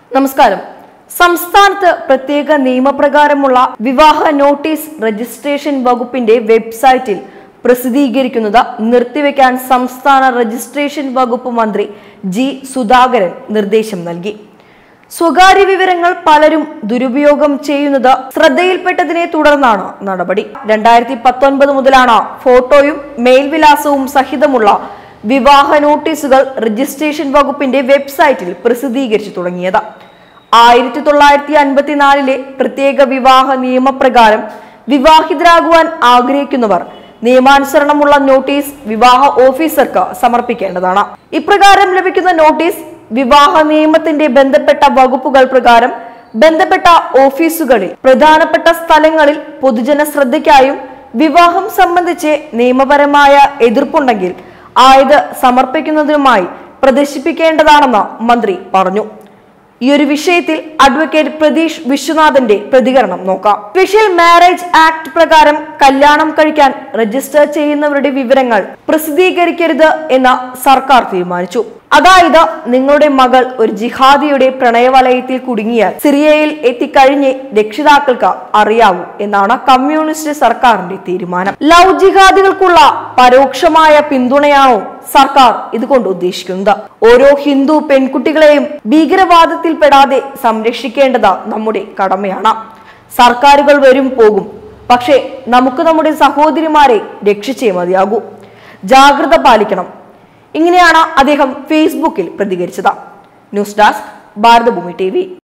നമസ്കാരം സംസ്ഥാനത്ത് പ്രത്യേക നിയമപ്രകാരമുള്ള വിവാഹ നോട്ടീസ് രജിസ്ട്രേഷൻ വകുപ്പിന്റെ വെബ്സൈറ്റിൽ പ്രസിദ്ധീകരിക്കുന്നത് നിർത്തിവെക്കാൻ സംസ്ഥാന രജിസ്ട്രേഷൻ വകുപ്പ് മന്ത്രി ജി സുധാകരൻ നിർദ്ദേശം നൽകി സ്വകാര്യ വിവരങ്ങൾ പലരും ദുരുപയോഗം ചെയ്യുന്നത് ശ്രദ്ധയിൽപ്പെട്ടതിനെ തുടർന്നാണ് നടപടി രണ്ടായിരത്തി പത്തൊൻപത് മുതലാണ് ഫോട്ടോയും മേൽവിലാസവും സഹിതമുള്ള വിവാഹ നോട്ടീസുകൾ രജിസ്ട്രേഷൻ വകുപ്പിന്റെ വെബ്സൈറ്റിൽ പ്രസിദ്ധീകരിച്ചു തുടങ്ങിയത് ആയിരത്തി തൊള്ളായിരത്തി അൻപത്തിനാലിലെ പ്രത്യേക വിവാഹ നിയമപ്രകാരം വിവാഹിതരാകുവാൻ ആഗ്രഹിക്കുന്നവർ നിയമാനുസരണമുള്ള നോട്ടീസ് വിവാഹ ഓഫീസർക്ക് സമർപ്പിക്കേണ്ടതാണ് ഇപ്രകാരം ലഭിക്കുന്ന നോട്ടീസ് വിവാഹ നിയമത്തിന്റെ ബന്ധപ്പെട്ട വകുപ്പുകൾ പ്രകാരം ബന്ധപ്പെട്ട ഓഫീസുകളിൽ പ്രധാനപ്പെട്ട സ്ഥലങ്ങളിൽ പൊതുജന ശ്രദ്ധയ്ക്കായും വിവാഹം സംബന്ധിച്ച് നിയമപരമായ എതിർപ്പുണ്ടെങ്കിൽ ആയത് സമർപ്പിക്കുന്നതിനുമായി പ്രദർശിപ്പിക്കേണ്ടതാണെന്ന് മന്ത്രി പറഞ്ഞു ഈ ഒരു വിഷയത്തിൽ അഡ്വക്കേറ്റ് പ്രതീഷ് വിശ്വനാഥന്റെ പ്രതികരണം നോക്കാം സ്പെഷ്യൽ മാരേജ് ആക്ട് പ്രകാരം കല്യാണം കഴിക്കാൻ രജിസ്റ്റർ ചെയ്യുന്നവരുടെ വിവരങ്ങൾ പ്രസിദ്ധീകരിക്കരുത് എന്ന് സർക്കാർ തീരുമാനിച്ചു അതായത് നിങ്ങളുടെ മകൾ ഒരു ജിഹാദിയുടെ പ്രണയവലയത്തിൽ കുടുങ്ങിയാൽ സിറിയയിൽ എത്തിക്കഴിഞ്ഞ് രക്ഷിതാക്കൾക്ക് അറിയാവൂ എന്നാണ് കമ്മ്യൂണിസ്റ്റ് സർക്കാരിന്റെ തീരുമാനം ലവ് ജിഹാദികൾക്കുള്ള പരോക്ഷമായ പിന്തുണയാണോ സർക്കാർ ഇതുകൊണ്ട് ഉദ്ദേശിക്കുന്നത് ഓരോ ഹിന്ദു പെൺകുട്ടികളെയും ഭീകരവാദത്തിൽ പെടാതെ സംരക്ഷിക്കേണ്ടത് നമ്മുടെ കടമയാണ് സർക്കാരുകൾ വരും പോകും പക്ഷേ നമുക്ക് നമ്മുടെ സഹോദരിമാരെ രക്ഷിച്ചേ മതിയാകൂ ജാഗ്രത പാലിക്കണം ഇങ്ങനെയാണ് അദ്ദേഹം ഫേസ്ബുക്കിൽ പ്രതികരിച്ചത് ന്യൂസ് ഡെസ്ക് ഭാരതഭൂമി ടി